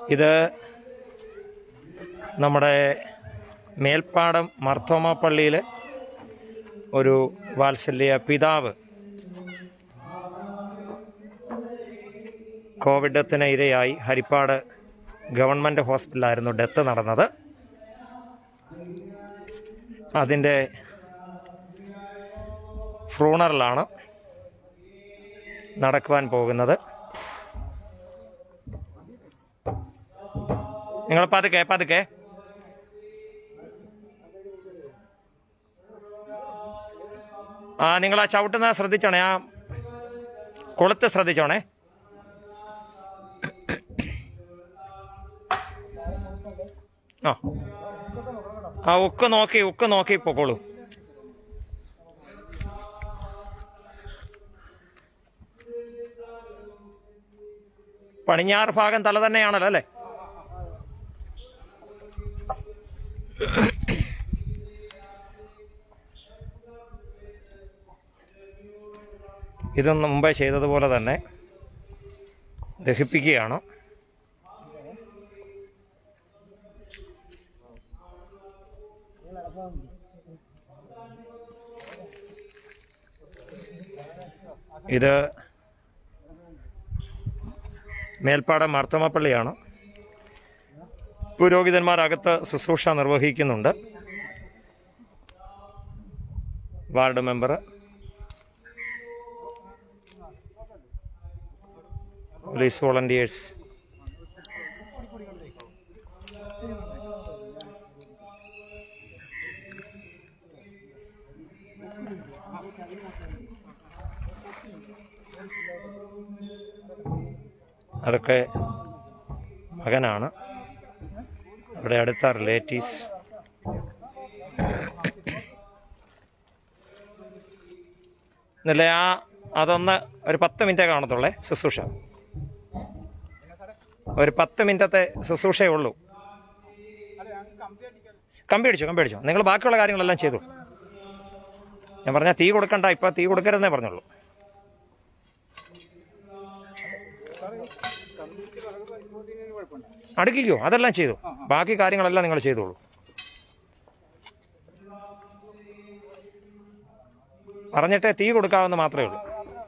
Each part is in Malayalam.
ഇത് നമ്മുടെ മേൽപ്പാടം മർത്തോമ പള്ളിയിൽ ഒരു വാത്സല്യ പിതാവ് കോവിഡത്തിന് ഇരയായി ഹരിപ്പാട് ഗവൺമെൻറ് ഹോസ്പിറ്റലായിരുന്നു ഡെത്ത് നടന്നത് അതിൻ്റെ ഫ്രൂണറിലാണ് നടക്കുവാൻ പോകുന്നത് നിങ്ങൾ പതുക്കെ പതുക്കെ ആ നിങ്ങൾ ആ ചവിട്ടുന്ന ശ്രദ്ധിച്ചോണേ ആ കൊളുത്ത് ശ്രദ്ധിച്ചോണേ ആ ആ ഉക്ക് നോക്കി ഉക്ക് നോക്കി പൊക്കോളൂ പടിഞ്ഞാറ് ഭാഗം തല തന്നെയാണല്ലോ അല്ലേ ഇത് മുമ്പേ ചെയ്തതുപോലെ തന്നെ ദഹിപ്പിക്കുകയാണ് ഇത് മേൽപ്പാടം മാർത്തമപ്പള്ളിയാണ് പുരോഹിതന്മാരകത്ത് ശുശ്രൂഷ നിർവഹിക്കുന്നുണ്ട് വാർഡ് മെമ്പർ പോലീസ് വോളണ്ടിയേഴ്സ് അതൊക്കെ മകനാണ് അവിടെ അടുത്ത റിലേറ്റീവ്സ് ഇന്നലെ ആ അതൊന്ന് ഒരു പത്ത് മിനിറ്റേ കാണത്തുള്ളേ ശുശ്രൂഷ ഒരു പത്ത് മിനിറ്റത്തെ ശുശ്രൂഷയേ ഉള്ളൂ കമ്പി അടിച്ചോ കമ്പി അടിച്ചോ നിങ്ങൾ ബാക്കിയുള്ള കാര്യങ്ങളെല്ലാം ചെയ്തു ഞാൻ പറഞ്ഞ തീ കൊടുക്കണ്ട ഇപ്പൊ തീ കൊടുക്കരുതെന്നേ പറഞ്ഞുള്ളൂ അടുക്കിക്കോ അതെല്ലാം ചെയ്തു ബാക്കി കാര്യങ്ങളെല്ലാം നിങ്ങൾ ചെയ്തോളൂ പറഞ്ഞിട്ടേ തീ കൊടുക്കാമെന്ന് മാത്രമേ ഉള്ളൂ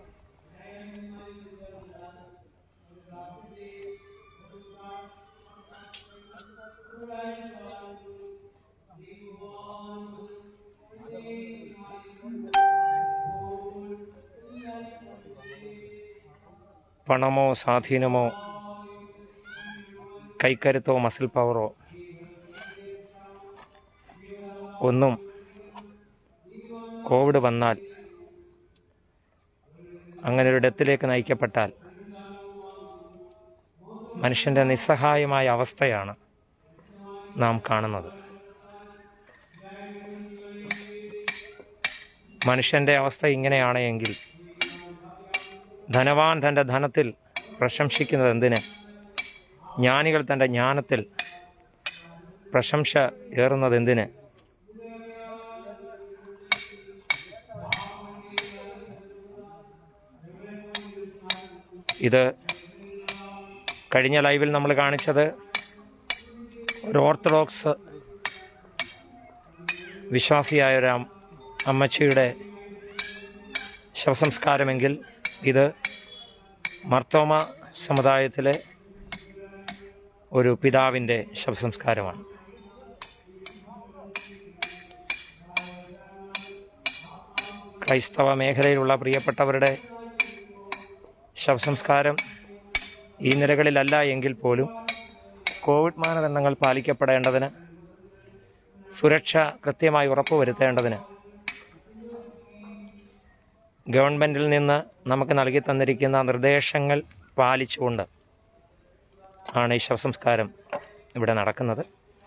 പണമോ സ്വാധീനമോ കൈക്കരുത്തോ മസിൽ പവറോ ഒന്നും കോവിഡ് വന്നാൽ അങ്ങനെ ഒരു ഡെത്തിലേക്ക് നയിക്കപ്പെട്ടാൽ മനുഷ്യൻ്റെ നിസ്സഹായമായ അവസ്ഥയാണ് നാം കാണുന്നത് മനുഷ്യൻ്റെ അവസ്ഥ ഇങ്ങനെയാണ് എങ്കിൽ ധനവാൻ തൻ്റെ ധനത്തിൽ പ്രശംസിക്കുന്നത് എന്തിന് ജ്ഞാനികൾ തൻ്റെ ജ്ഞാനത്തിൽ പ്രശംസ ഏറുന്നത് എന്തിന് ഇത് കഴിഞ്ഞ ലൈവിൽ നമ്മൾ കാണിച്ചത് ഒരു ഓർത്തഡോക്സ് വിശ്വാസിയായ ഒരു അം- അമ്മച്ചിയുടെ ശവസംസ്കാരമെങ്കിൽ ഇത് മർത്തോമ സമുദായത്തിലെ ഒരു പിതാവിൻ്റെ ശവസംസ്കാരമാണ് ക്രൈസ്തവ മേഖലയിലുള്ള പ്രിയപ്പെട്ടവരുടെ ശവസംസ്കാരം ഈ നിലകളിലല്ല എങ്കിൽ പോലും കോവിഡ് മാനദണ്ഡങ്ങൾ പാലിക്കപ്പെടേണ്ടതിന് സുരക്ഷ കൃത്യമായി ഉറപ്പുവരുത്തേണ്ടതിന് ഗവൺമെൻറ്റിൽ നിന്ന് നമുക്ക് നൽകി തന്നിരിക്കുന്ന നിർദ്ദേശങ്ങൾ പാലിച്ചുകൊണ്ട് ആണ് ഈ ശവസംസ്കാരം ഇവിടെ നടക്കുന്നത്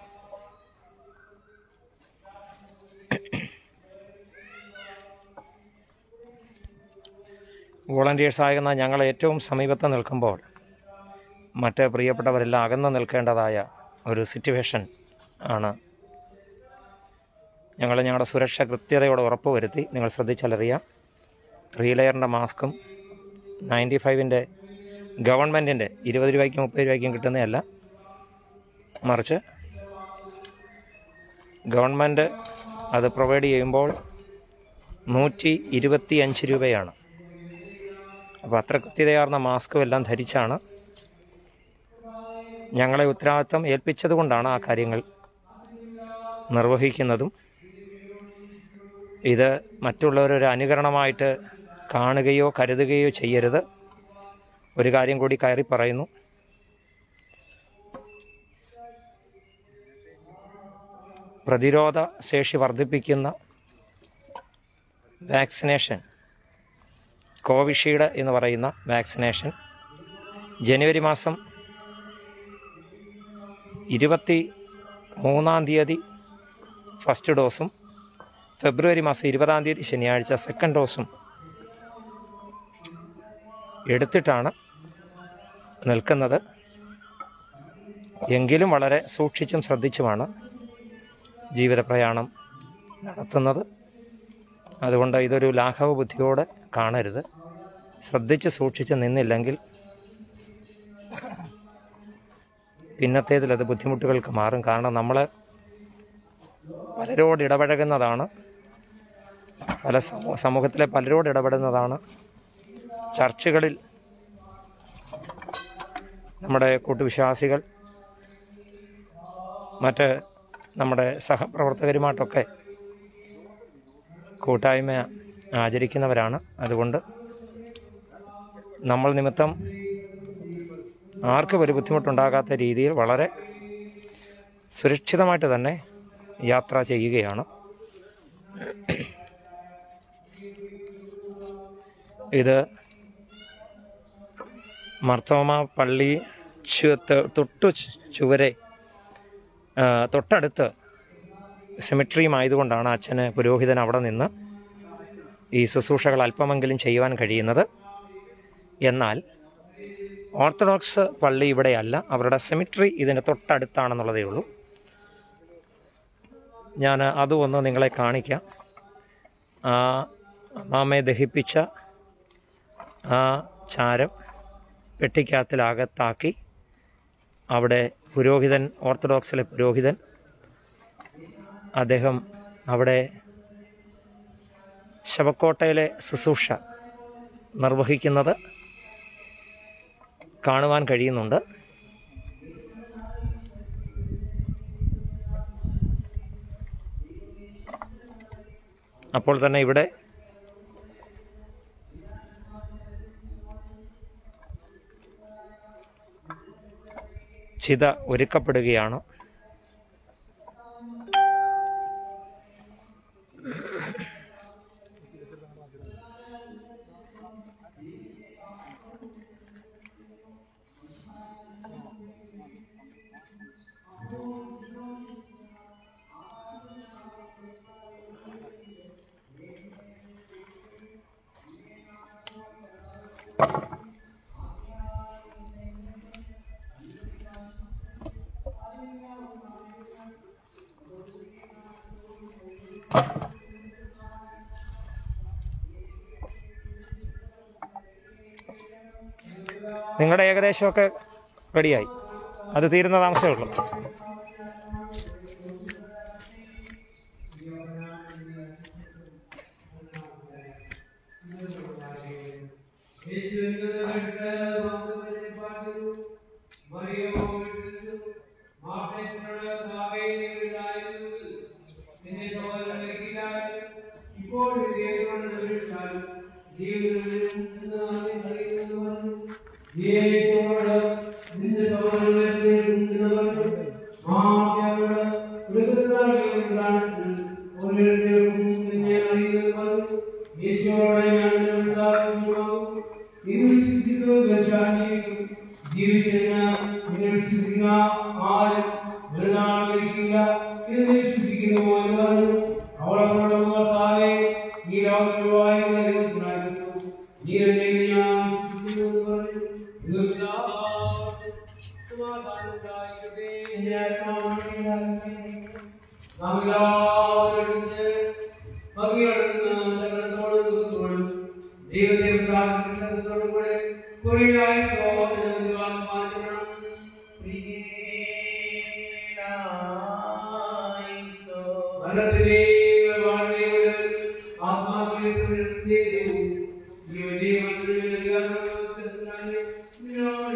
വോളണ്ടിയേഴ്സാകുന്ന ഞങ്ങൾ ഏറ്റവും സമീപത്ത് നിൽക്കുമ്പോൾ മറ്റ് പ്രിയപ്പെട്ടവരെല്ലാം അകന്നു നിൽക്കേണ്ടതായ ഒരു സിറ്റുവേഷൻ ആണ് ഞങ്ങൾ ഞങ്ങളുടെ സുരക്ഷ കൃത്യതയോടെ ഉറപ്പുവരുത്തി നിങ്ങൾ ശ്രദ്ധിച്ചാലറിയാം ത്രീ ലെയറിൻ്റെ മാസ്കും നയൻറ്റി ഫൈവിൻ്റെ ഗവൺമെൻറ്റിൻ്റെ ഇരുപത് രൂപയ്ക്കും മുപ്പത് രൂപയ്ക്കും കിട്ടുന്നതല്ല മറിച്ച് ഗവൺമെൻറ് അത് പ്രൊവൈഡ് ചെയ്യുമ്പോൾ നൂറ്റി ഇരുപത്തി അഞ്ച് രൂപയാണ് അപ്പോൾ അത്ര കൃത്യതയാർന്ന മാസ്കും എല്ലാം ധരിച്ചാണ് ഞങ്ങളെ ഉത്തരവാദിത്തം ഏൽപ്പിച്ചത് കൊണ്ടാണ് ആ കാര്യങ്ങൾ നിർവഹിക്കുന്നതും ഇത് മറ്റുള്ളവരൊരു അനുകരണമായിട്ട് കാണുകയോ കരുതുകയോ ചെയ്യരുത് ഒരു കാര്യം കൂടി കയറി പറയുന്നു പ്രതിരോധ ശേഷി വർദ്ധിപ്പിക്കുന്ന വാക്സിനേഷൻ കോവിഷീൽഡ് എന്ന് പറയുന്ന വാക്സിനേഷൻ ജനുവരി മാസം ഇരുപത്തി മൂന്നാം തീയതി ഫസ്റ്റ് ഡോസും ഫെബ്രുവരി മാസം ഇരുപതാം തീയതി ശനിയാഴ്ച സെക്കൻഡ് ഡോസും എടുത്തിട്ടാണ് നിൽക്കുന്നത് എങ്കിലും വളരെ സൂക്ഷിച്ചും ശ്രദ്ധിച്ചുമാണ് ജീവിത പ്രയാണം നടത്തുന്നത് അതുകൊണ്ട് ഇതൊരു ലാഘവ ബുദ്ധിയോടെ കാണരുത് ശ്രദ്ധിച്ച് സൂക്ഷിച്ച് നിന്നില്ലെങ്കിൽ പിന്നത്തേതിൽ അത് ബുദ്ധിമുട്ടുകൾക്ക് മാറും കാരണം നമ്മൾ പലരോട് ഇടപഴകുന്നതാണ് പല സമൂ സമൂഹത്തിലെ പലരോട് ഇടപെടുന്നതാണ് ചർച്ചുകളിൽ നമ്മുടെ കൂട്ടുവിശ്വാസികൾ മറ്റ് നമ്മുടെ സഹപ്രവർത്തകരുമായിട്ടൊക്കെ കൂട്ടായ്മ ആചരിക്കുന്നവരാണ് അതുകൊണ്ട് നമ്മൾ നിമിത്തം ആർക്കും ഒരു ബുദ്ധിമുട്ടുണ്ടാകാത്ത രീതിയിൽ വളരെ സുരക്ഷിതമായിട്ട് തന്നെ യാത്ര ചെയ്യുകയാണ് ഇത് മർത്തോമ പള്ളി ചു- ത- തൊട്ടു ചു- ചുവരെ ആ, തൊട്ടടുത്ത് സെമിട്രിയും ആയതുകൊണ്ടാണ് അച്ഛന് പുരോഹിതൻ അവിടെ നിന്ന് ഈ ശുശ്രൂഷകൾ അല്പമെങ്കിലും ചെയ്യുവാൻ കഴിയുന്നത് എന്നാൽ ഓർത്തഡോക്സ് പള്ളി ഇവിടെയല്ല അവരുടെ സെമിട്രി ഇതിന് തൊട്ടടുത്താണെന്നുള്ളതേ ഉള്ളൂ ഞാൻ അതും ഒന്ന് നിങ്ങളെ കാണിക്കാം ആ അമ്മാമ്മയെ ദഹിപ്പിച്ച ആ ചാരം പെട്ടിക്കകത്തിലകത്താക്കി അവിടെ പുരോഹിതൻ ഓർത്തഡോക്സിലെ പുരോഹിതൻ അദ്ദേഹം അവിടെ ശവക്കോട്ടയിലെ ശുശ്രൂഷ നിർവഹിക്കുന്നത് കാണുവാൻ കഴിയുന്നുണ്ട് അപ്പോൾ തന്നെ ഇവിടെ ചിത ഒരുക്കപ്പെടുകയാണ് നിങ്ങളുടെ ഏകദേശമൊക്കെ റെഡിയായി അത് തീരുന്ന താമസമേ ഉള്ളൂ ജീവിക്കുന്ന നിങ്ങൾ വിശ്വസിക്കുന്ന ആരും വെറുതാണിരിക്കില്ല ഇത് നീ വിശ്വസിക്കുന്നു എന്ന് പറഞ്ഞു അവളോട് മുഖത്താകെ ഈ ലോകത്തിലുവായിരുന്ന ദൈവത്തിനായിരുന്നു നീ എന്നെ ഞാൻ വിശ്വസിക്കുന്നു എന്ന് പറഞ്ഞു ഇത് പിതാവ് സമാധാനമുണ്ടായിരിക്കട്ടെ എന്റെ ആത്മാവിനെ നാം എല്ലാവരും ഒരുമിച്ച് ഭംഗിയെടുക്കുന്ന സകലത്തോടും ദുഃഖത്തോടും ദൈവത്തെ പ്രാർത്ഥിക്കുന്നതോടും കൂടെ കുറിയായി സ്തോത്രം ചെയ്യുവാൻ പാടുപെടണം. പ്രിയേ മരണത്തിന്റെയും വാഴ്വയുടെ ആത്മാവിന്റെയും ജീവന്റെയും അധികാരത്തിനായി നിന്നോട്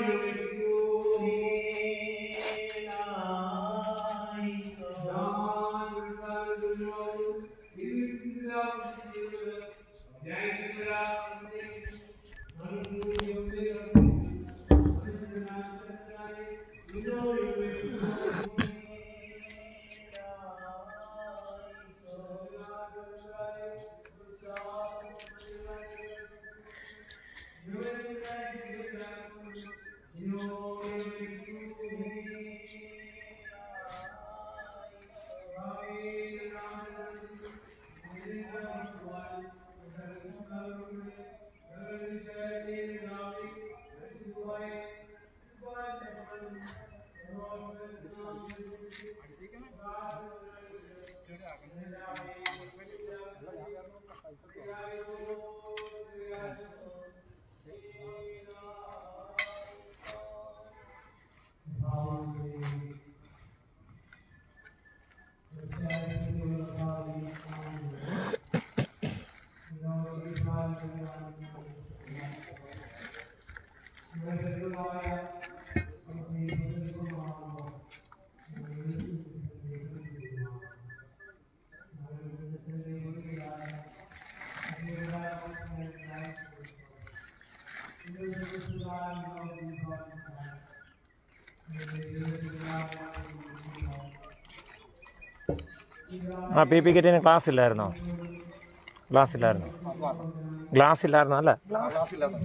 ആ പി പി കിറ്റിന് ക്ലാസ് ഇല്ലായിരുന്നോ ക്ലാസ് ഇല്ലായിരുന്നു ഗ്ലാസ് ഇല്ലായിരുന്നോ അല്ല ഗ്ലാസ്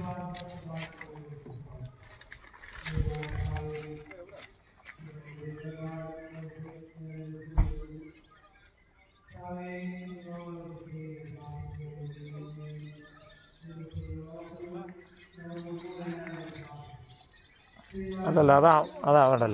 അല്ലല്ല അതാ അതാ അവിടെല്ല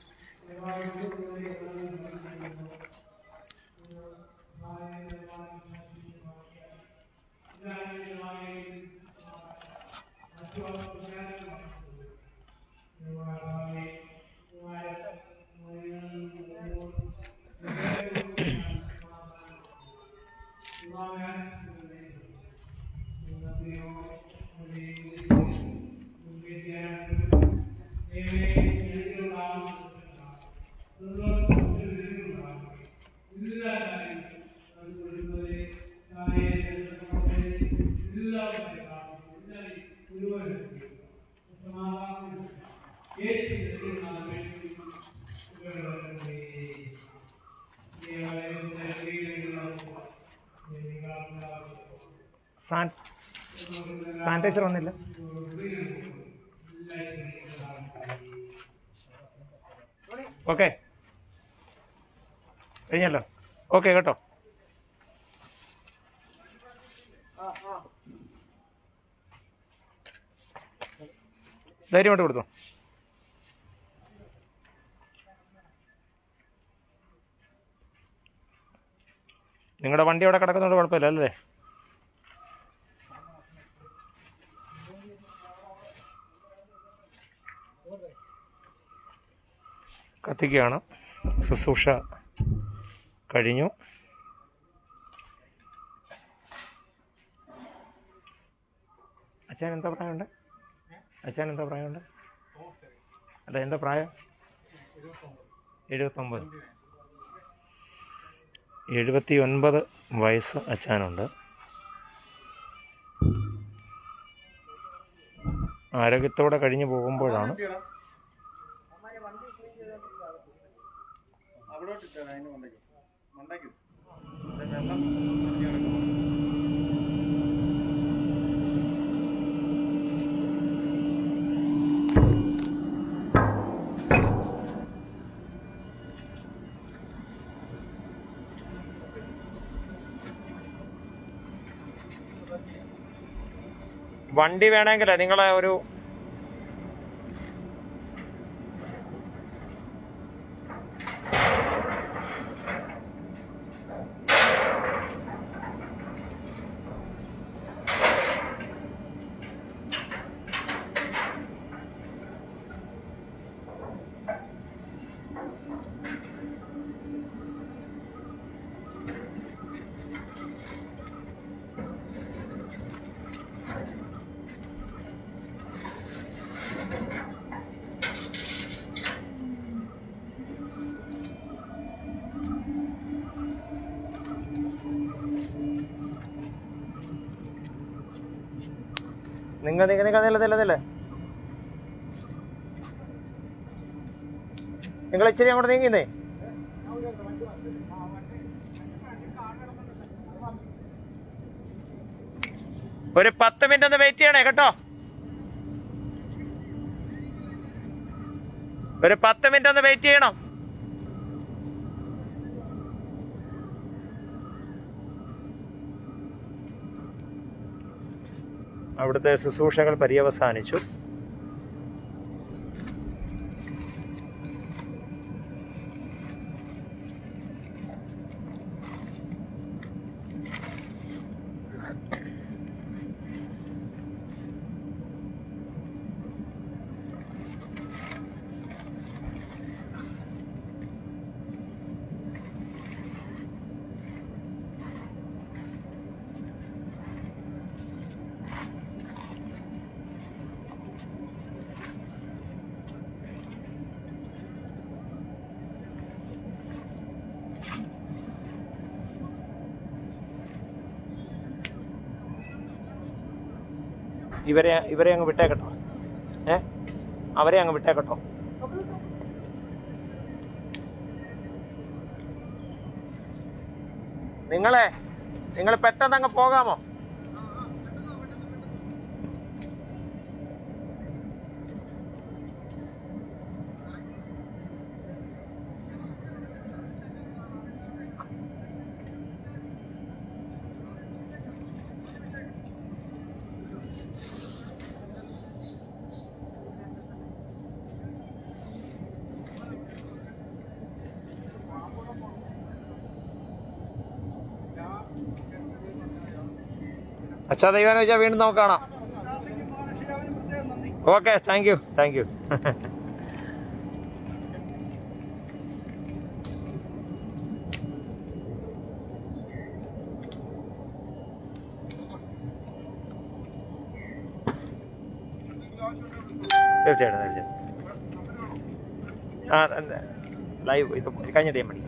സാൻ സാനിറ്റൈസർ വന്നില്ല ഓക്കെ കഴിഞ്ഞല്ലോ ഓക്കെ കേട്ടോ ധൈര്യമായിട്ട് കൊടുത്തു നിങ്ങളുടെ വണ്ടി അവിടെ കിടക്കുന്നതുകൊണ്ട് കുഴപ്പമില്ല അല്ലേ കത്തിക്കുകയാണ് ശുശ്രൂഷ കഴിഞ്ഞു അച്ഛൻ എന്താ പ്രായമുണ്ട് അച്ഛൻ എന്താ പ്രായമുണ്ട് അല്ല എന്താ പ്രായം എഴുപത്തൊമ്പത് എഴുപത്തി ഒൻപത് വയസ്സ് അച്ഛനുണ്ട് ആരോഗ്യത്തോടെ കഴിഞ്ഞു പോകുമ്പോഴാണ് അവിടോട്ട് ഇട്ടാണ് അതിന്റെ മണ്ടയ്ക്ക് മണ്ടയ്ക്ക് ഇവിടെ വെള്ളം നിറഞ്ഞ് കിടക്കുന്നു. വണ്ടി വേണമെങ്കിലേ നിങ്ങളെ ഒരു നിങ്ങൾ നിങ്ങൾ നിങ്ങൾ നില നില നില നിങ്ങൾ ഇച്ചിരി അങ്ങോട്ട് നീങ്ങിന്നേ ഒരു പത്ത് മിനിറ്റ് ഒന്ന് വെയിറ്റ് ചെയ്യണേ കേട്ടോ ഒരു പത്ത് മിനിറ്റ് ഒന്ന് വെയിറ്റ് ചെയ്യണം അവിടുത്തെ ശുശ്രൂഷകൾ പര്യവസാനിച്ചു ഇവരെ ഇവരെ അങ്ങ് വിട്ടേക്കട്ടോ ഏ അവരെ അങ്ങ് വിട്ടേക്കട്ടോ നിങ്ങളെ നിങ്ങൾ പെട്ടെന്ന് അങ്ങ് പോകാമോ അച്ഛാ ദൈവാനെ വെച്ചാൽ വീണ്ടും നമുക്ക് കാണാം okay thank you thank you തീർച്ചയായിട്ടും തീർച്ചയായിട്ടും ആ ലൈവ് ഇത് കഴിഞ്ഞിട്ട് ഞാൻ മതി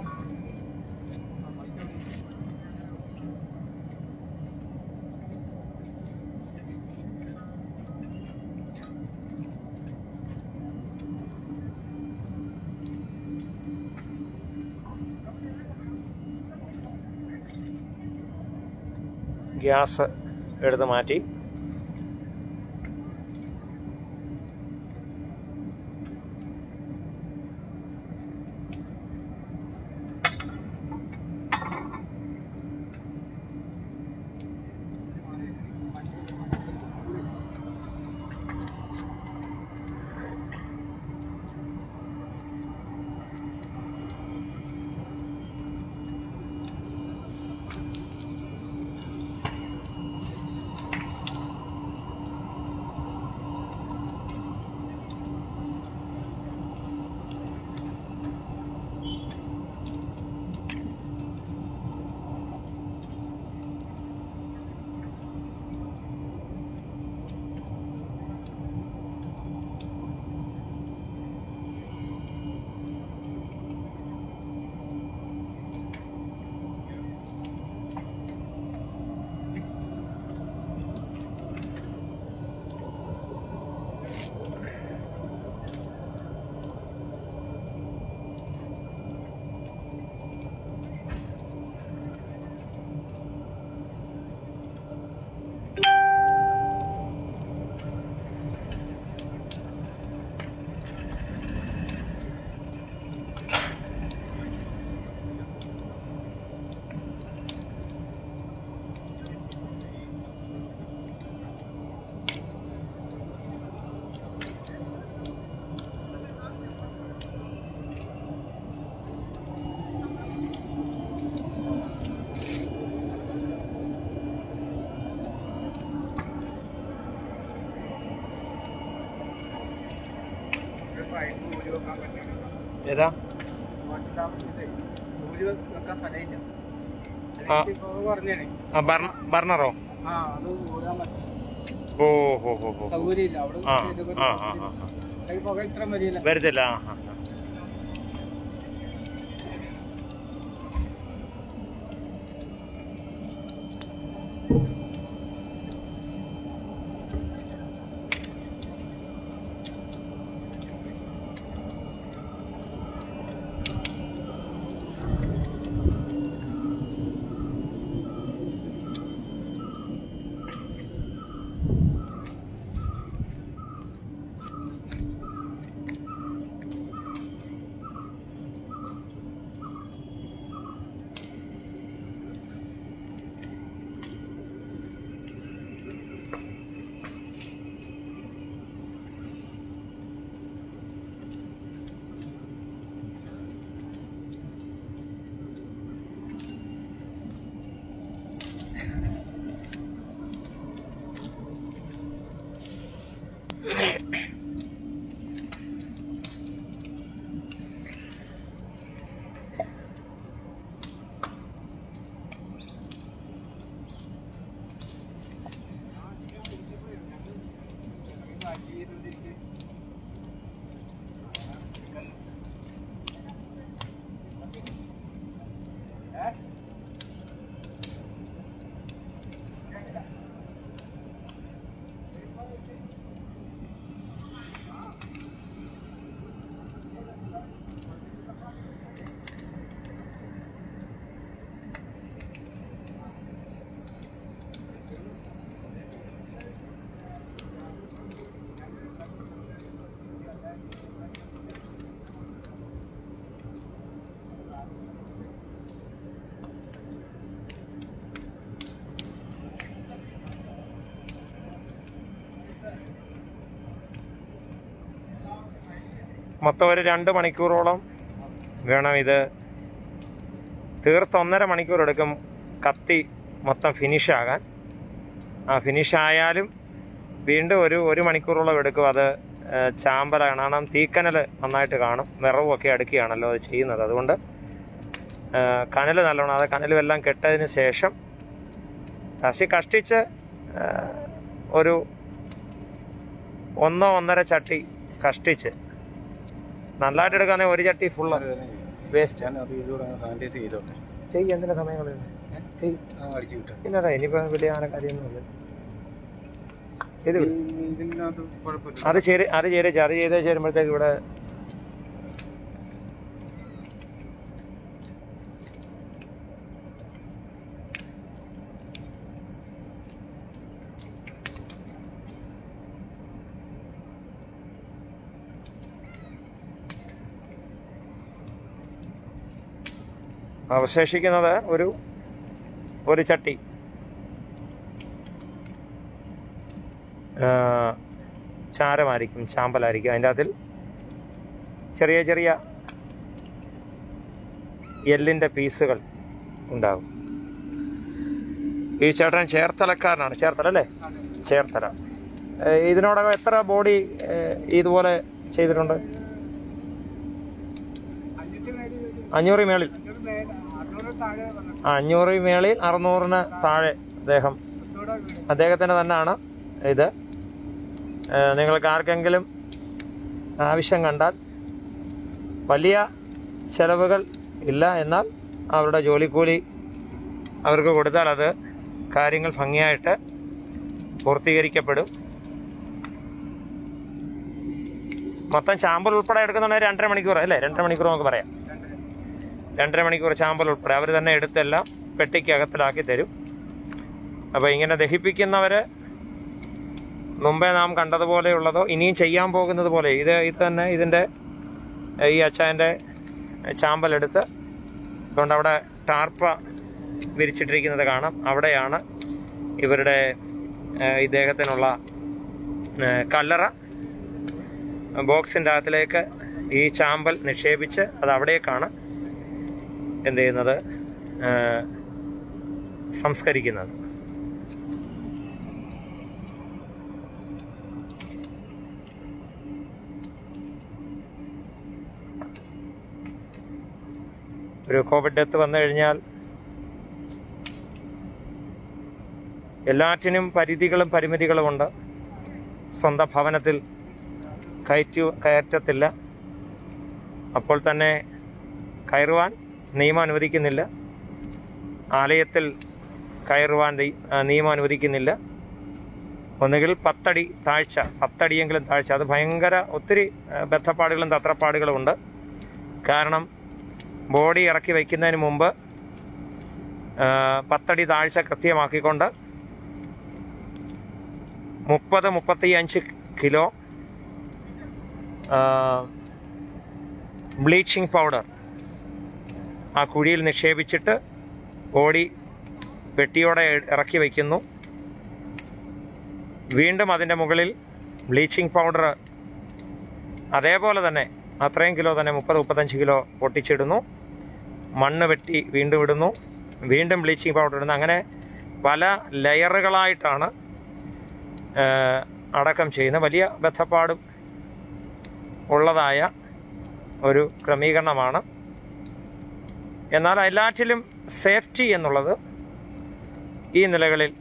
ഗ്യാസ് എടുത്ത് മാറ്റി ഏതാ ആ. പറഞ്ഞേ ആ ബർണ- ബർണറോ ആ അത് ഊരാൻ പറ്റും ഓ ഹോ ഹോ ഹോ സൗകര്യമില്ല അവിടെ ആ ചെയ്തപ്പോ ആ ആ ആ ആ. ഈ പുക ഇത്ര വരില്ല വരുന്നില്ല ആ ആ ആ. മൊത്തം ഒരു രണ്ട് മണിക്കൂറോളം വേണം ഇത് തീർത്ത് ഒന്നര മണിക്കൂർ എടുക്കും കത്തി മൊത്തം ഫിനിഷ് ആകാൻ ആ ഫിനിഷ് ആയാലും വീണ്ടും ഒരു ഒരു മണിക്കൂറോളം എടുക്കും അത് ഏഹ്, ചാമ്പലാണ് കാരണം തീക്കനൽ നന്നായിട്ട് കാണും വിറവുമൊക്കെ അടുക്കിയാണല്ലോ അത് ചെയ്യുന്നത് അതുകൊണ്ട് കനൽ നല്ലോണം അത് കനലും എല്ലാം കെട്ടതിന് ശേഷം ലാസ്റ്റ് കഷ്ടിച്ച് ഏഹ്, ഒരു ഒന്നോ ഒന്നര ചട്ടി കഷ്ടിച്ച് നല്ലതായിട്ട് എടുക്കുകയാണെങ്കിൽ ഒരു ചട്ടി ഫുള്ള് വേസ്റ്റ് ഞാൻ അത് ഇതുകൂടെ സാനിറ്റൈസ് ചെയ്തോട്ടെ ചെയ്യും എന്തിനാ സമയം കളയുന്നത് ചെയ്യും ആ അടിച്ചു വിട്ടെ ഇല്ലടാ ഇനിയിപ്പോൾ വലിയ അങ്ങനെ കാര്യമൊന്നുമില്ല ഇത് വിട്. ഇതിനകത്ത് കുഴപ്പമില്ല അത് ചേര് അത് ചേര് അത് ചെയ്ത് ചേരുമ്പോഴത്തേക്ക് ഇവിടെ അവശേഷിക്കുന്നത് ഒരു ഒരു ചട്ടി ആ, ചാരമായിരിക്കും ചാമ്പലായിരിക്കും അതിൻ്റെ അതിൽ ചെറിയ ചെറിയ എല്ലിൻ്റെ പീസുകൾ ഉണ്ടാകും ഈ ചേട്ടൻ ചേർത്തലക്കാരനാണ് ചേർത്തല അല്ലേ ചേർത്തല ഏ, ഇതിനോടകം എത്ര ബോഡി ഏ, ഇതുപോലെ ചെയ്തിട്ടുണ്ട് അഞ്ഞൂറ് മേളിൽ ആ, അഞ്ഞൂറ് മേളിൽ അറുന്നൂറിന് താഴെ അദ്ദേഹം അദ്ദേഹത്തിൻ്റെ തന്നെയാണ് ഇത് ഏ, നിങ്ങൾക്ക് ആർക്കെങ്കിലും ആവശ്യം കണ്ടാൽ വലിയ ചെലവുകൾ ഇല്ല എന്നാൽ അവരുടെ ജോലിക്കൂലി അവർക്ക് കൊടുത്താൽ അത് കാര്യങ്ങൾ ഭംഗിയായിട്ട് പൂർത്തീകരിക്കപ്പെടും മൊത്തം ചാമ്പൽ ഉൾപ്പെടെ എടുക്കുന്നുണ്ടെങ്കിൽ രണ്ടര മണിക്കൂർ അല്ലേ രണ്ടര മണിക്കൂർ നമുക്ക് പറയാം രണ്ടര മണിക്കൂർ ചാമ്പൽ ഉൾപ്പെടെ അവർ തന്നെ എടുത്തെല്ലാം പെട്ടിക്കകത്തിലാക്കി തരും അപ്പോൾ ഇങ്ങനെ ദഹിപ്പിക്കുന്നവർ മുമ്പേ നാം കണ്ടതുപോലെയുള്ളതോ ഇനിയും ചെയ്യാൻ പോകുന്നത് പോലെ ഇത് ഇത് തന്നെ ഇതിൻ്റെ ഈ അച്ചായൻ്റെ ചാമ്പലെടുത്ത് അതുകൊണ്ട് അവിടെ ടാർപ്പ വിരിച്ചിട്ടിരിക്കുന്നത് കാണാം അവിടെയാണ് ഇവരുടെ ഏഹ്, ഇദ്ദേഹത്തിനുള്ള ഏഹ്, കല്ലറ ബോക്സിൻ്റെ അകത്തിലേക്ക് ഈ ചാമ്പൽ നിക്ഷേപിച്ച് അത് അവിടേക്കാണ് എന്ത് ചെയ്യുന്നത് ഏഹ്, സംസ്കരിക്കുന്നത് ഒരു കോവിഡ് ഡെത്ത് വന്നു കഴിഞ്ഞാൽ എല്ലാറ്റിനും പരിധികളും പരിമിതികളുമുണ്ട് സ്വന്തം ഭവനത്തിൽ കയറ്റു കയറ്റത്തില്ല അപ്പോൾ തന്നെ കയറുവാൻ നിയമം അനുവദിക്കുന്നില്ല ആലയത്തിൽ കയറുവാൻ ദൈ- ആ, നിയമം അനുവദിക്കുന്നില്ല ഒന്നുകിൽ പത്തടി താഴ്ച പത്തടിയെങ്കിലും താഴ്ച അത് ഭയങ്കര ഒത്തിരി ആ, ബദ്ധപ്പാടുകളും തത്രപ്പാടുകളും ഉണ്ട് കാരണം ബോഡി ഇറക്കി വയ്ക്കുന്നതിന് മുമ്പ് ആ, പത്തടി താഴ്ച കൃത്യമാക്കിക്കൊണ്ട് മുപ്പത് മുപ്പത്തി അഞ്ച് കിലോ ബ്ലീച്ചിങ് പൗഡർ ആ കുഴിയിൽ നിക്ഷേപിച്ചിട്ട് ബോഡി പെട്ടിയോടെ ഇറക്കി വയ്ക്കുന്നു വീണ്ടും അതിൻ്റെ മുകളിൽ ബ്ലീച്ചിങ് പൗഡർ അതേപോലെ തന്നെ അത്രയും കിലോ തന്നെ മുപ്പത് മുപ്പത്തഞ്ച് കിലോ പൊട്ടിച്ചിടുന്നു മണ്ണ് വെട്ടി വീണ്ടും ഇടുന്നു വീണ്ടും ബ്ലീച്ചിങ് പൗഡർ ഇടുന്നു അങ്ങനെ പല ലെയറുകളായിട്ടാണ് ആ, അടക്കം ചെയ്യുന്ന വലിയ ബന്ധപ്പാടും ഉള്ളതായ ഒരു ക്രമീകരണമാണ് എന്നാൽ എല്ലാറ്റിലും സേഫ്റ്റി എന്നുള്ളത് ഈ നിലകളിൽ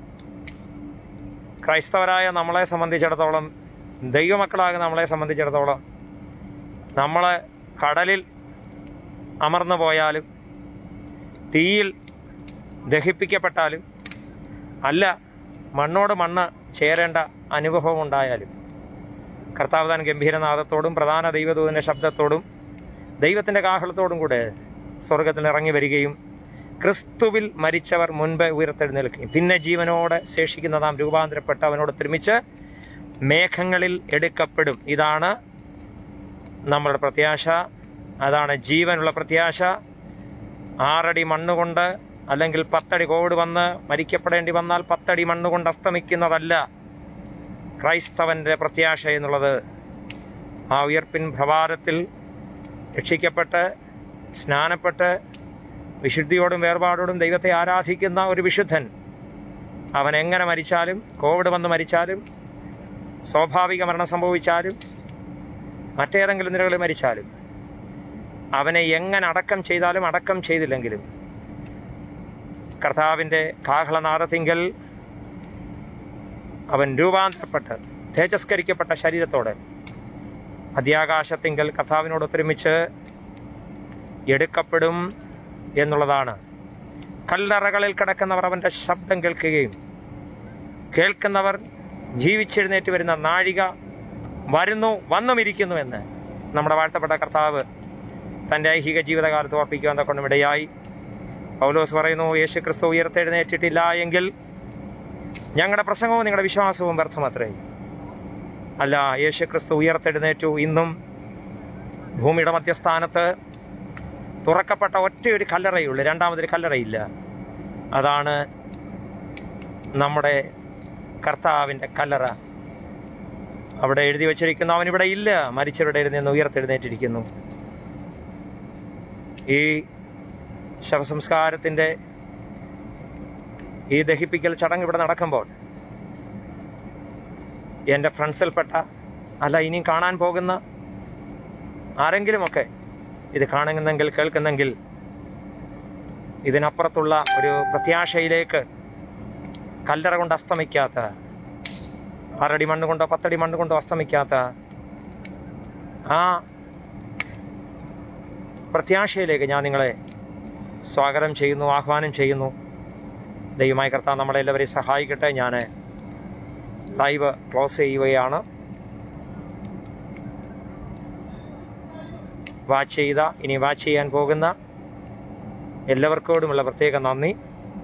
ക്രൈസ്തവരായ നമ്മളെ സംബന്ധിച്ചിടത്തോളം ദൈവമക്കളായ നമ്മളെ സംബന്ധിച്ചിടത്തോളം നമ്മൾ കടലിൽ അമർന്നു പോയാലും തീയിൽ ദഹിപ്പിക്കപ്പെട്ടാലും അല്ല മണ്ണോട് മണ്ണ് ചേരേണ്ട അനുഭവം ഉണ്ടായാലും കർത്താവ് താൻ ഗംഭീരനാഥത്തോടും പ്രധാന ദൈവദൂതന്റെ ശബ്ദത്തോടും ദൈവത്തിന്റെ കാഹളത്തോടും കൂടെ സ്വർഗത്തിൽ ഇറങ്ങി വരികയും ക്രിസ്തുവിൽ മരിച്ചവർ മുൻപ് ഉയർത്തെഴുന്നേൽക്കുകയും പിന്നെ ജീവനോടെ ശേഷിക്കുന്ന നാം രൂപാന്തരപ്പെട്ട് അവനോട് ഒരുമിച്ച് മേഘങ്ങളിൽ എടുക്കപ്പെടും ഇതാണ് നമ്മളുടെ പ്രത്യാശ അതാണ് ജീവനുള്ള പ്രത്യാശ ആറടി മണ്ണുകൊണ്ട് അല്ലെങ്കിൽ പത്തടി കോവിഡ് വന്ന് മരിക്കപ്പെടേണ്ടി വന്നാൽ പത്തടി മണ്ണുകൊണ്ട് അസ്തമിക്കുന്നതല്ല ക്രൈസ്തവന്റെ പ്രത്യാശ എന്നുള്ളത് ആ ഉയർപ്പിൻ പ്രഭാതത്തിൽ രക്ഷിക്കപ്പെട്ട് സ്നാനപ്പെട്ട് വിശുദ്ധിയോടും വേർപാടോടും ദൈവത്തെ ആരാധിക്കുന്ന ഒരു വിശുദ്ധൻ അവൻ എങ്ങനെ മരിച്ചാലും കോവിഡ് വന്ന് മരിച്ചാലും സ്വാഭാവിക മരണം സംഭവിച്ചാലും മറ്റേതെങ്കിലും നിലകളിൽ മരിച്ചാലും അവനെ എങ്ങനെ അടക്കം ചെയ്താലും അടക്കം ചെയ്തില്ലെങ്കിലും കർത്താവിൻ്റെ കാഹളനാദത്തിങ്കൽ അവൻ രൂപാന്തരപ്പെട്ട് തേജസ്കരിക്കപ്പെട്ട ശരീരത്തോടെ മധ്യാകാശത്തിങ്കൽ കർത്താവിനോട് ഒത്തൊരുമിച്ച് എടുക്കപ്പെടും എന്നുള്ളതാണ് കല്ലറകളിൽ കിടക്കുന്നവർ അവൻ്റെ ശബ്ദം കേൾക്കുകയും കേൾക്കുന്നവർ ജീവിച്ചെഴുന്നേറ്റ് വരുന്ന നാഴിക വരുന്നു വന്നുമിരിക്കുന്നു എന്ന് നമ്മുടെ വാഴ്ത്തപ്പെട്ട കർത്താവ് തൻ്റെ ഐഹിക ജീവിതകാലത്ത് ഓർപ്പിക്കുവാൻ കൊണ്ടും ഇടയായി പൗലോസ് പറയുന്നു യേശു ക്രിസ്തു ഉയർത്തെഴുന്നേറ്റിട്ടില്ല എങ്കിൽ ഞങ്ങളുടെ പ്രസംഗവും നിങ്ങളുടെ വിശ്വാസവും വ്യർത്ഥമത്രേ അല്ല യേശു ക്രിസ്തു ഉയർത്തെഴുന്നേറ്റു ഇന്നും ഭൂമിയുടെ മധ്യസ്ഥാനത്ത് തുറക്കപ്പെട്ട ഒറ്റയൊരു കല്ലറയുള്ളൂ രണ്ടാമതൊരു കല്ലറയില്ല അതാണ് നമ്മുടെ കർത്താവിൻ്റെ കല്ലറ അവിടെ എഴുതി വച്ചിരിക്കുന്നു അവൻ ഇവിടെ ഇല്ല മരിച്ചവരുടെ ഇടയിൽ നിന്ന് ഉയർത്തെഴുന്നേറ്റിരിക്കുന്നു ഈ ശവസംസ്കാരത്തിൻ്റെ ഈ ദഹിപ്പിക്കൽ ചടങ്ങ് ഇവിടെ നടക്കുമ്പോൾ എൻ്റെ ഫ്രണ്ട്സിൽപ്പെട്ട അല്ല ഇനിയും കാണാൻ പോകുന്ന ആരെങ്കിലുമൊക്കെ ഇത് കാണുന്നെങ്കിൽ കേൾക്കുന്നെങ്കിൽ ഇതിനപ്പുറത്തുള്ള ഒരു പ്രത്യാശയിലേക്ക് കല്ലറ കൊണ്ട് അസ്തമിക്കാത്ത ആറടി മണ്ണ് കൊണ്ടോ പത്തടി മണ്ണ് കൊണ്ടോ അസ്തമിക്കാത്ത ആ പ്രത്യാശയിലേക്ക് ഞാൻ നിങ്ങളെ സ്വാഗതം ചെയ്യുന്നു ആഹ്വാനം ചെയ്യുന്നു ദൈവമായ കർത്താവ് നമ്മളെല്ലാവരെയും സഹായിക്കട്ടെ ഞാൻ ലൈവ് ക്ലോസ് ചെയ്യുകയാണ് വാച്ച് ചെയ്ത ഇനി വാച്ച് ചെയ്യാൻ പോകുന്ന എല്ലാവർക്കോടുമുള്ള പ്രത്യേക നന്ദി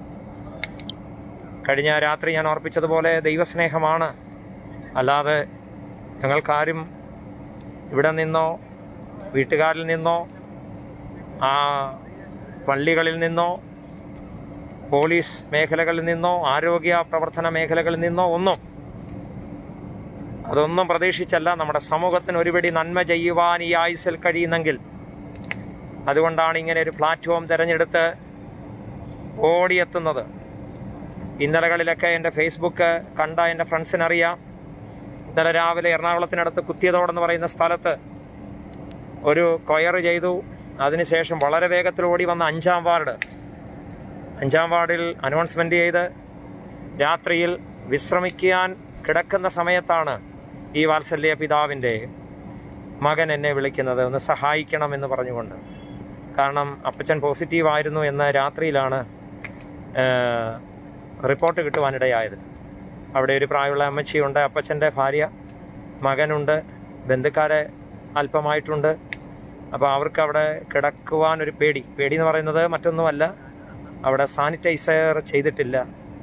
കഴിഞ്ഞ രാത്രി ഞാൻ ഓർപ്പിച്ചതുപോലെ ദൈവസ്നേഹമാണ് അല്ലാതെ ഞങ്ങൾക്കാരും ഇവിടെ നിന്നോ വീട്ടുകാരിൽ നിന്നോ ആ പള്ളികളിൽ നിന്നോ പോലീസ് മേഖലകളിൽ നിന്നോ ആരോഗ്യ പ്രവർത്തന മേഖലകളിൽ നിന്നോ ഒന്നും അതൊന്നും പ്രതീക്ഷിച്ചല്ല നമ്മുടെ സമൂഹത്തിന് ഒരുപടി നന്മ ചെയ്യുവാൻ ഈ ആയുസിൽ കഴിയുന്നെങ്കിൽ അതുകൊണ്ടാണ് ഇങ്ങനെ ഒരു പ്ലാറ്റ്ഫോം തിരഞ്ഞെടുത്ത് ഓടിയെത്തുന്നത് ഇന്നലകളിലൊക്കെ എൻ്റെ ഫേസ്ബുക്ക് കണ്ട എൻ്റെ ഫ്രണ്ട്സിനറിയാം ഇന്നലെ രാവിലെ എറണാകുളത്തിനടുത്ത് കുത്തിയതോടെന്ന് പറയുന്ന സ്ഥലത്ത് ഒരു കൊയർ ചെയ്തു അതിനുശേഷം വളരെ വേഗത്തിൽ ഓടി വന്ന അഞ്ചാം വാർഡ് അഞ്ചാം വാർഡിൽ അനൗൺസ്മെൻ്റ് ചെയ്ത് രാത്രിയിൽ വിശ്രമിക്കാൻ കിടക്കുന്ന സമയത്താണ് ഈ വാത്സല്യ പിതാവിൻ്റെ മകൻ എന്നെ വിളിക്കുന്നത് ഒന്ന് സഹായിക്കണം പറഞ്ഞുകൊണ്ട് കാരണം അപ്പച്ചൻ പോസിറ്റീവ് ആയിരുന്നു എന്ന് രാത്രിയിലാണ് ഏഹ്, റിപ്പോർട്ട് കിട്ടുവാനിടയായത് അവിടെ ഒരു പ്രായമുള്ള അമ്മച്ചിയുണ്ട് അപ്പച്ചൻ്റെ ഭാര്യ മകനുണ്ട് ബന്ധുക്കാരെ അല്പമായിട്ടുണ്ട് അപ്പോൾ അവർക്ക് അവിടെ കിടക്കുവാൻ ഒരു പേടി പേടി എന്ന് പറയുന്നത് മറ്റൊന്നുമല്ല അവിടെ സാനിറ്റൈസർ ചെയ്തിട്ടില്ല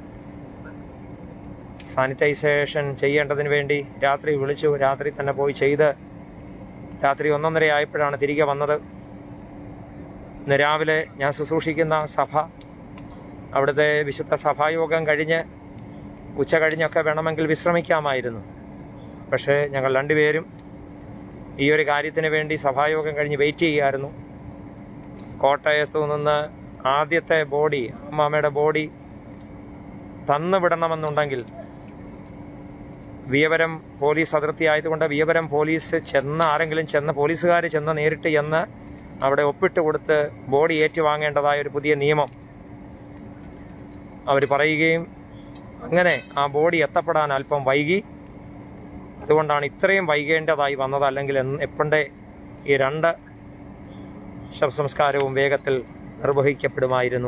സാനിറ്റൈസേഷൻ ചെയ്യേണ്ടതിന് വേണ്ടി രാത്രി വിളിച്ചു രാത്രി തന്നെ പോയി ചെയ്ത് രാത്രി ഒന്നൊന്നര ആയപ്പോഴാണ് തിരികെ വന്നത് ഇന്ന് രാവിലെ ഞാൻ ശുശ്രൂഷിക്കുന്ന സഭ അവിടുത്തെ വിശുദ്ധ സഭായോഗം കഴിഞ്ഞ് ഉച്ച കഴിഞ്ഞൊക്കെ വേണമെങ്കിൽ വിശ്രമിക്കാമായിരുന്നു പക്ഷേ ഞങ്ങൾ രണ്ടുപേരും ഈ ഒരു കാര്യത്തിന് വേണ്ടി സഭായോഗം കഴിഞ്ഞ് വെയിറ്റ് ചെയ്യുമായിരുന്നു കോട്ടയത്തു നിന്ന് ആദ്യത്തെ ബോഡി അമ്മാമ്മയുടെ ബോഡി തന്നു വിടണമെന്നുണ്ടെങ്കിൽ വിയവരം പോലീസ് അതിർത്തി ആയതുകൊണ്ട് വിയവരം പോലീസ് ചെന്ന് ആരെങ്കിലും ചെന്ന് പോലീസുകാർ ചെന്ന് നേരിട്ട് ചെന്ന് അവിടെ ഒപ്പിട്ട് കൊടുത്ത് ബോഡി ഏറ്റുവാങ്ങേണ്ടതായ ഒരു പുതിയ നിയമം അവർ പറയുകയും അങ്ങനെ ആ ബോഡി എത്തപ്പെടാൻ അല്പം വൈകി അതുകൊണ്ടാണ് ഇത്രയും വൈകേണ്ടതായി വന്നത് അല്ലെങ്കിൽ എന്ന് എപ്പോഴേ ഈ രണ്ട് ശവസംസ്കാരവും വേഗത്തിൽ നിർവഹിക്കപ്പെടുമായിരുന്നു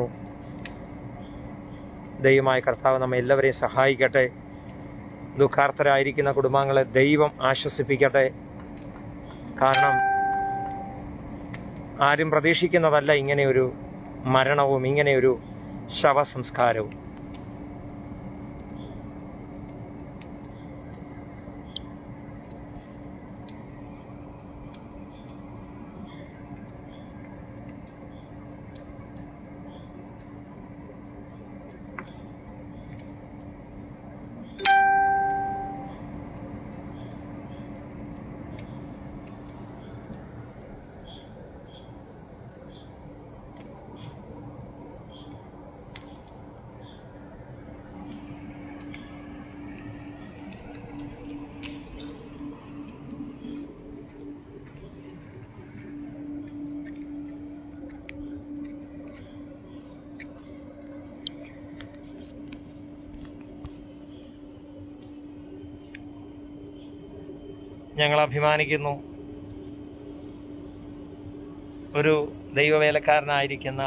ദൈവമായ കർത്താവ് നമ്മെ എല്ലാവരെയും സഹായിക്കട്ടെ ദുഃഖാർത്ഥരായിരിക്കുന്ന കുടുംബാംഗങ്ങളെ ദൈവം ആശ്വസിപ്പിക്കട്ടെ കാരണം ആരും പ്രതീക്ഷിക്കുന്നതല്ല ഇങ്ങനെയൊരു മരണവും ഇങ്ങനെയൊരു ശവസംസ്കാരവും ഞങ്ങൾ അഭിമാനിക്കുന്നു ഒരു ദൈവവേലക്കാരനായിരിക്കുന്ന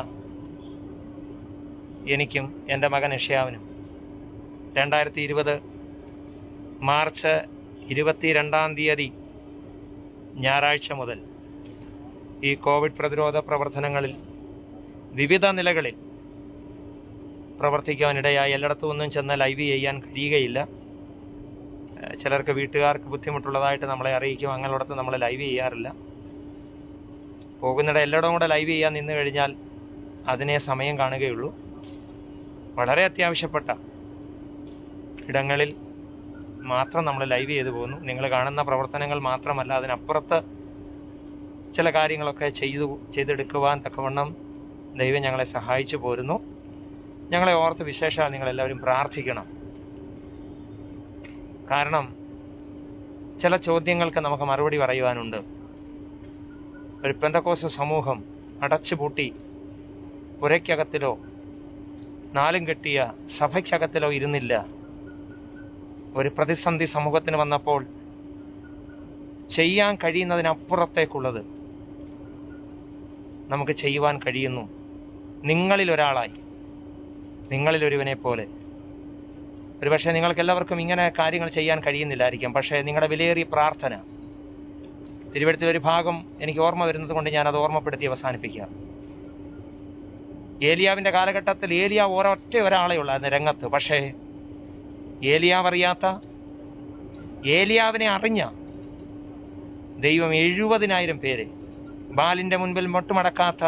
എനിക്കും എൻ്റെ മകൻ യഷ്യാവിനും രണ്ടായിരത്തി ഇരുപത് മാർച്ച് ഇരുപത്തിരണ്ടാം തീയതി ഞായറാഴ്ച മുതൽ ഈ കോവിഡ് പ്രതിരോധ പ്രവർത്തനങ്ങളിൽ വിവിധ നിലകളിൽ പ്രവർത്തിക്കാനിടയായി എല്ലായിടത്തും ഒന്നും ചെന്ന് ലൈവ് ചെയ്യാൻ കഴിയുകയില്ല ഏഹ് ചിലർക്ക് വീട്ടുകാർക്ക് ബുദ്ധിമുട്ടുള്ളതായിട്ട് നമ്മളെ അറിയിക്കും അങ്ങനെയുള്ളടത്ത് നമ്മൾ ലൈവ് ചെയ്യാറില്ല പോകുന്നിട എല്ലായിടവും കൂടെ ലൈവ് ചെയ്യാൻ നിന്ന് കഴിഞ്ഞാൽ അതിനെ സമയം കാണുകയുള്ളൂ വളരെ അത്യാവശ്യപ്പെട്ട ഇടങ്ങളിൽ മാത്രം നമ്മൾ ലൈവ് ചെയ്തു പോകുന്നു നിങ്ങൾ കാണുന്ന പ്രവർത്തനങ്ങൾ മാത്രമല്ല അതിനപ്പുറത്ത് ചില കാര്യങ്ങളൊക്കെ ചെയ്തു ചെയ്തെടുക്കുവാൻ തക്കവണ്ണം ദൈവം ഞങ്ങളെ സഹായിച്ചു പോരുന്നു ഞങ്ങളെ ഓർത്ത് വിശേഷാൽ നിങ്ങളെല്ലാവരും പ്രാർത്ഥിക്കണം കാരണം ചില ചോദ്യങ്ങൾക്ക് നമുക്ക് മറുപടി പറയുവാനുണ്ട് ഒരു പെന്തക്കോസ് സമൂഹം അടച്ചുപൂട്ടി പുരയ്ക്കകത്തിലോ നാലും കെട്ടിയ സഭയ്ക്കകത്തിലോ ഇരുന്നില്ല ഒരു പ്രതിസന്ധി സമൂഹത്തിന് വന്നപ്പോൾ ചെയ്യാൻ കഴിയുന്നതിനപ്പുറത്തേക്കുള്ളത് നമുക്ക് ചെയ്യുവാൻ കഴിയുന്നു നിങ്ങളിൽ ഒരാളായി നിങ്ങളിൽ ഒരുവനെ പോലെ ഒരുപക്ഷെ നിങ്ങൾക്ക് എല്ലാവർക്കും ഇങ്ങനെ കാര്യങ്ങൾ ചെയ്യാൻ കഴിയുന്നില്ലായിരിക്കാം പക്ഷേ നിങ്ങളുടെ വിലയേറിയ പ്രാർത്ഥന തിരുവഴുത്തിൽ ഒരു ഭാഗം എനിക്ക് ഓർമ്മ വരുന്നത് കൊണ്ട് ഞാൻ അത് ഓർമ്മപ്പെടുത്തി അവസാനിപ്പിക്കാം ഏലിയാവിന്റെ കാലഘട്ടത്തിൽ ഏലിയാവ് ഒരൊറ്റ ഒരാളെ ഉള്ളായിരുന്നു രംഗത്ത് പക്ഷേ ഏലിയാവ് അറിയാത്ത ഏലിയാവിനെ അറിഞ്ഞ ദൈവം എഴുപതിനായിരം പേരെ ബാലിന്റെ മുൻപിൽ മുട്ടുമടക്കാത്ത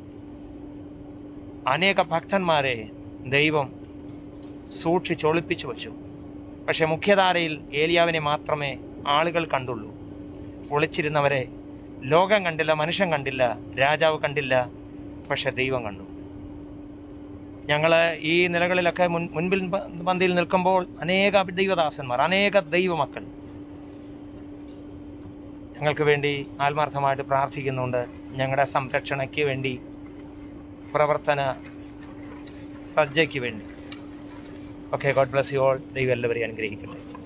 അനേക ഭക്തന്മാരെ ദൈവം സൂക്ഷിച്ചൊളിപ്പിച്ചു വച്ചു പക്ഷെ മുഖ്യധാരയിൽ ഏലിയാവിനെ മാത്രമേ ആളുകൾ കണ്ടുള്ളൂ ഒളിച്ചിരുന്നവരെ ലോകം കണ്ടില്ല മനുഷ്യൻ കണ്ടില്ല രാജാവ് കണ്ടില്ല പക്ഷെ ദൈവം കണ്ടു ഞങ്ങൾ ഈ നിലകളിലൊക്കെ മുൻ മുൻപിൽ പ- പന്തിയിൽ നിൽക്കുമ്പോൾ അനേക ദൈവദാസന്മാർ അനേക ദൈവമക്കൾ ഞങ്ങൾക്ക് വേണ്ടി ആത്മാർത്ഥമായിട്ട് പ്രാർത്ഥിക്കുന്നുണ്ട് ഞങ്ങളുടെ സംരക്ഷണയ്ക്ക് വേണ്ടി പ്രവർത്തന സജ്ജയ്ക്ക് വേണ്ടി okay God bless you all ദൈവം എല്ലാവരെയും അനുഗ്രഹിക്കട്ടെ